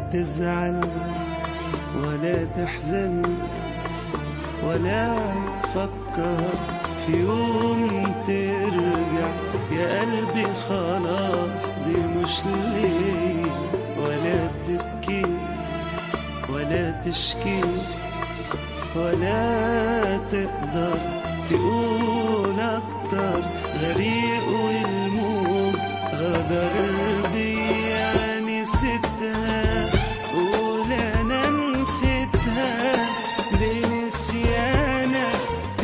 تزعل ولا تحزن ولا تفكر في يوم ترجع يا قلبي خلاص دي مش ليه ولا تبكي ولا تشكي ولا تقدر تقول اكتر غريق والموج غدر بيا نسيتها قول انا نسيتها بنسيانك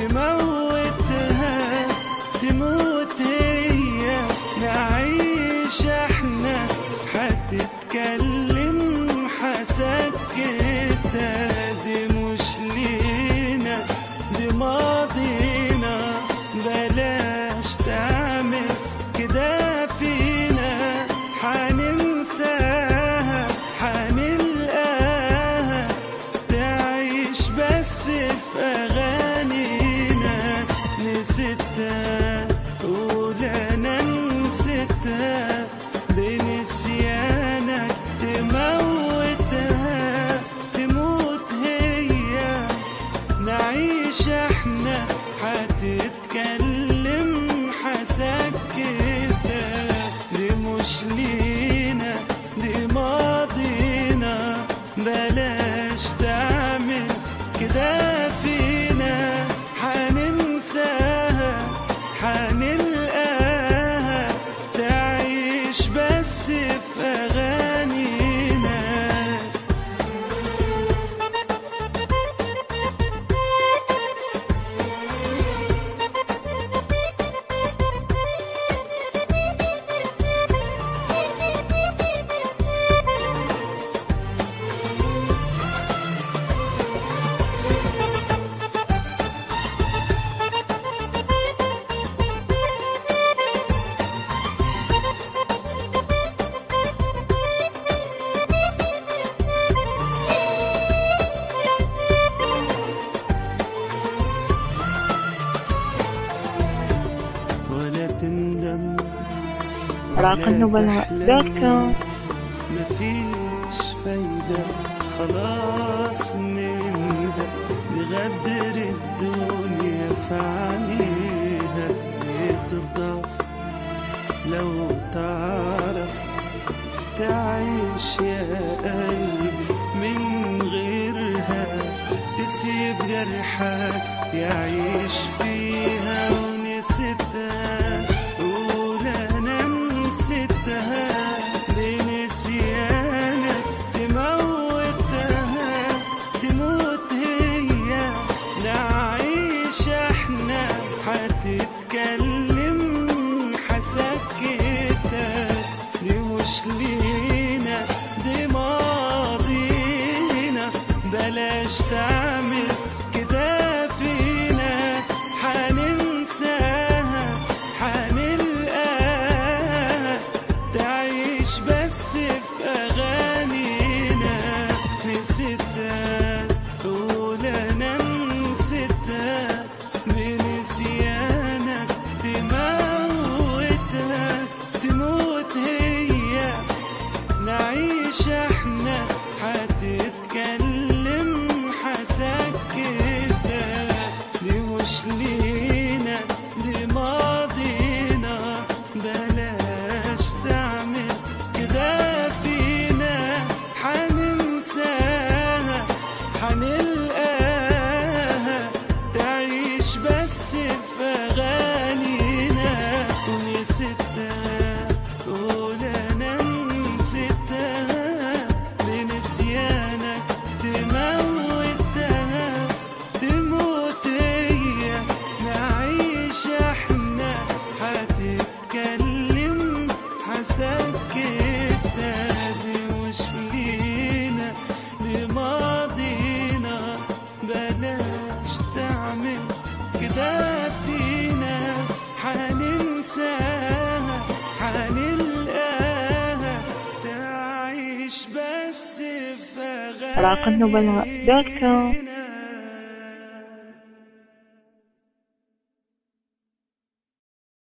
تموتها تموت هي نعيش احنا هتتكلم حسكتها دي مش لينا دي ماضينا بلاش تعمل كده فينا حننساها حنلقاها تعيش بس في أغانينا نسيتها قول أنا نسيتها بنسيانك تموتها تموت هي نعيش احنا هتتكلم حسكتها دي مش لينا دي ماضينا بلاش تعمل كده فينا حننساها حنلقاها تعيش بس في أغانينا ولا تندم راق النبلاء دوت كوم مفيش فايدة خلاص منها نغدر الدنيا في عينيها تضعف لو تعرف تعيش يا قلبي من غيرها تسيب جرحك يعيش فيها ونسيتها قول انا نسيتها بنسيانك تموتها تموت هي نعيش احنا هتتكلم حسكتها دي مش لينا دي ماضينا بلاش تعمل كده فينا حننساها حنلقاها تعيش بس في أغانينا نسيتها قول أنا نسيتها بنسيانك تموتها تموت هي نعيش احنا هتتكلم حسكتها دي مش لينا دي ماضينا بلاش تعمل كده فينا حننساها حنلقاها تعيش بس في أغانينا ونسيتها قول أنا نسيتها بنسيانك تموتها تموت هي نعيش احنا هتتكلم حسكتها دي مش لينا دي ماضينا بلاش تعمل كده فينا حننساها حنلقاها تعيش بس في راق النبلاء دوت كوم أغانينا